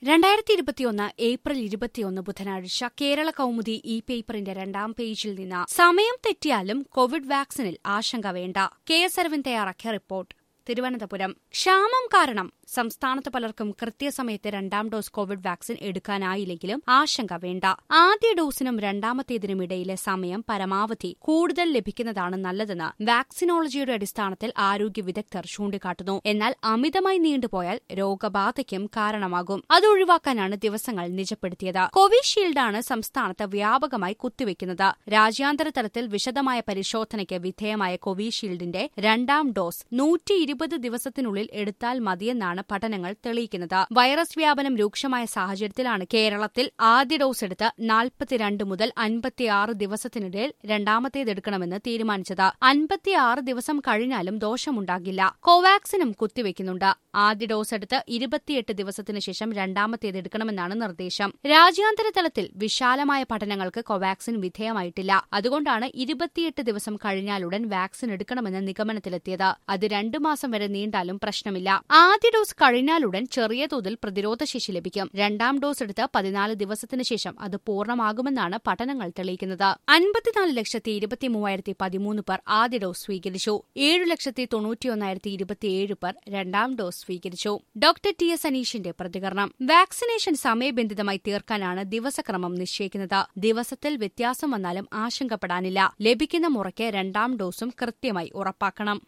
രണ്ടായിരത്തി ഇരുപത്തിയൊന്ന് ഏപ്രിൽ ഇരുപത്തിയൊന്ന് ബുധനാഴ്ച കേരള കൗമുദി ഇ പേപ്പറിന്റെ രണ്ടാം പേജിൽ നിന്ന് സമയം തെറ്റിയാലും കോവിഡ് വാക്സിനിൽ ആശങ്ക വേണ്ട കെ എസ് അരവിന്ദ് തയ്യാറാക്കിയ റിപ്പോർട്ട് തിരുവനന്തപുരം ക്ഷാമം കാരണം സംസ്ഥാനത്ത് പലർക്കും കൃത്യസമയത്ത് രണ്ടാം ഡോസ് കോവിഡ് വാക്സിൻ എടുക്കാനായില്ലെങ്കിലും ആശങ്ക വേണ്ട ആദ്യ ഡോസിനും രണ്ടാമത്തേതിനും ഇടയിലെ സമയം പരമാവധി കൂടുതൽ ലഭിക്കുന്നതാണ് നല്ലതെന്ന് വാക്സിനോളജിയുടെ അടിസ്ഥാനത്തിൽ ആരോഗ്യ വിദഗ്ധർ ചൂണ്ടിക്കാട്ടുന്നു എന്നാൽ അമിതമായി നീണ്ടുപോയാൽ രോഗബാധയ്ക്കും കാരണമാകും അത് ഒഴിവാക്കാനാണ് ദിവസങ്ങൾ നിജപ്പെടുത്തിയത് കോവിഷീൽഡാണ് സംസ്ഥാനത്ത് വ്യാപകമായി കുത്തിവെക്കുന്നത് രാജ്യാന്തര തലത്തിൽ വിശദമായ പരിശോധനയ്ക്ക് വിധേയമായ കോവിഷീൽഡിന്റെ രണ്ടാം ഡോസ് നൂറ്റി ഇരുപത് ദിവസത്തിനുള്ളിൽ എടുത്താൽ മതിയെന്നാണ് പഠനങ്ങൾ തെളിയിക്കുന്നത് വൈറസ് വ്യാപനം രൂക്ഷമായ സാഹചര്യത്തിലാണ് കേരളത്തിൽ ആദ്യ ഡോസ് എടുത്ത് നാൽപ്പത്തിരണ്ട് മുതൽ അൻപത്തിയാറ് ദിവസത്തിനിടയിൽ രണ്ടാമത്തേത് എടുക്കണമെന്ന് തീരുമാനിച്ചത് അൻപത്തിയാറ് ദിവസം കഴിഞ്ഞാലും ദോഷമുണ്ടാകില്ല കോവാക്സിനും കുത്തിവെക്കുന്നുണ്ട് ആദ്യ ഡോസ് എടുത്ത് ഇരുപത്തിയെട്ട് ദിവസത്തിന് ശേഷം രണ്ടാമത്തേത് എടുക്കണമെന്നാണ് നിർദ്ദേശം രാജ്യാന്തര തലത്തിൽ വിശാലമായ പഠനങ്ങൾക്ക് കോവാക്സിൻ വിധേയമായിട്ടില്ല അതുകൊണ്ടാണ് ഇരുപത്തിയെട്ട് ദിവസം കഴിഞ്ഞാലുടൻ വാക്സിൻ എടുക്കണമെന്ന നിഗമനത്തിലെത്തിയത് അത് രണ്ടു മാസം വരെ നീണ്ടാലും പ്രശ്നമില്ല ആദ്യ ഡോസ് കഴിഞ്ഞാലുടൻ ചെറിയ തോതിൽ പ്രതിരോധശേഷി ലഭിക്കും രണ്ടാം ഡോസ് എടുത്ത് പതിനാല് ദിവസത്തിന് ശേഷം അത് പൂർണ്ണമാകുമെന്നാണ് പഠനങ്ങൾ തെളിയിക്കുന്നത് അൻപത്തിനാല് ലക്ഷത്തി ഇരുപത്തി മൂവായിരത്തി പതിമൂന്ന് പേർ ആദ്യ ഡോസ് സ്വീകരിച്ചു ഏഴു ലക്ഷത്തി തൊണ്ണൂറ്റിയൊന്നായിരത്തി ഇരുപത്തിയേഴ് പേർ രണ്ടാം ഡോസ് സ്വീകരിച്ചു ഡോക്ടർ ടി എസ് അനീഷിന്റെ പ്രതികരണം വാക്സിനേഷൻ സമയബന്ധിതമായി തീർക്കാനാണ് ദിവസക്രമം നിശ്ചയിക്കുന്നത് ദിവസത്തിൽ വ്യത്യാസം വന്നാലും ആശങ്കപ്പെടാനില്ല ലഭിക്കുന്ന മുറയ്ക്ക് രണ്ടാം ഡോസും കൃത്യമായി ഉറപ്പാക്കണം